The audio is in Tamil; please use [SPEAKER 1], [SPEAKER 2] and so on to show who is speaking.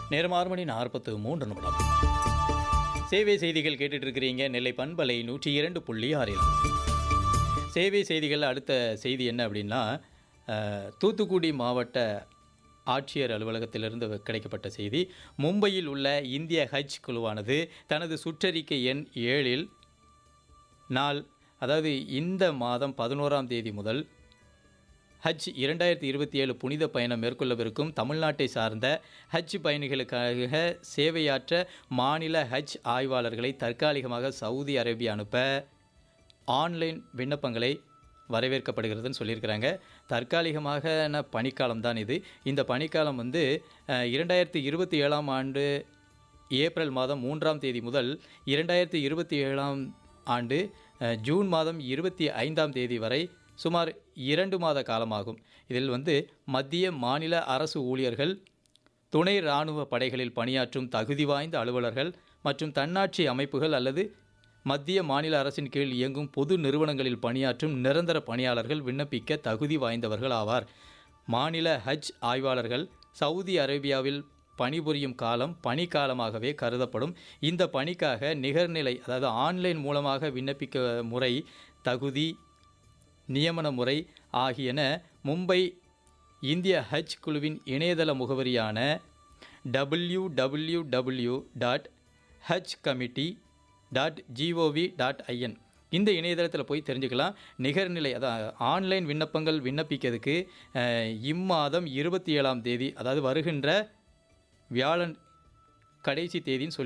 [SPEAKER 1] நேரம் ஆறு மணி நாற்பத்து மூன்று நிமிடம் சேவை செய்திகள் கேட்டுட்டு இருக்கிறீங்க நெல்லை பண்பலை நூற்றி இரண்டு புள்ளி ஆறில் சேவை செய்திகள் அடுத்த செய்தி என்ன அப்படின்னா அஹ், தூத்துக்குடி மாவட்ட ஆட்சியர் அலுவலகத்திலிருந்து கிடைக்கப்பட்ட செய்தி மும்பையில் உள்ள இந்திய ஹஜ் குழுவானது தனது சுற்றறிக்கை எண் ஏழில் நாள் அதாவது இந்த மாதம் பதினோராம் தேதி முதல் ஹஜ் இரண்டாயிரத்தி இருபத்தி ஏழு புனித பயணம் மேற்கொள்ளவிருக்கும் தமிழ்நாட்டை சார்ந்த ஹஜ் பயணிகளுக்காக சேவையாற்ற மாநில ஹஜ் ஆய்வாளர்களை தற்காலிகமாக சவுதி அரேபியா அனுப்ப ஆன்லைன் விண்ணப்பங்களை வரவேற்கப்படுகிறதுன்னு சொல்லியிருக்கிறாங்க தற்காலிகமான பணிக்காலம் தான் இது இந்த பணிக்காலம் வந்து அஹ், இரண்டாயிரத்தி இருபத்தி ஏழாம் ஆண்டு ஏப்ரல் மாதம் மூன்றாம் தேதி முதல் இரண்டாயிரத்தி இருபத்தி ஏழாம் ஆண்டு அஹ், ஜூன் மாதம் இருபத்தி ஐந்தாம் தேதி வரை சுமார் இரண்டு மாத காலமாகும் இதில் வந்து மத்திய மாநில அரசு ஊழியர்கள் துணை இராணுவ படைகளில் பணியாற்றும் தகுதி வாய்ந்த அலுவலர்கள் மற்றும் தன்னாட்சி அமைப்புகள் அல்லது மத்திய மாநில அரசின் கீழ் இயங்கும் பொது நிறுவனங்களில் பணியாற்றும் நிரந்தர பணியாளர்கள் விண்ணப்பிக்க தகுதி வாய்ந்தவர்கள் ஆவார் மாநில ஹஜ் ஆய்வாளர்கள் சவுதி அரேபியாவில் பணிபுரியும் காலம் பணிக்காலமாகவே கருதப்படும் இந்த பணிக்காக நிகர்நிலை அதாவது ஆன்லைன் மூலமாக விண்ணப்பிக்க முறை தகுதி நியமன முறை ஆகியன மும்பை இந்திய ஹஜ் குழுவின் இணையதள முகவரியான W W W dot hajj committee dot gov dot in இந்த இணையதளத்தில் போய் தெரிஞ்சுக்கலாம் நிகர்நிலை அதாவது ஆன்லைன் விண்ணப்பங்கள் விண்ணப்பிக்கிறதுக்கு அஹ், இம்மாதம் இருபத்தி ஏழாம் தேதி அதாவது வருகின்ற வியாழன் கடைசி தேதின்னு சொல்லி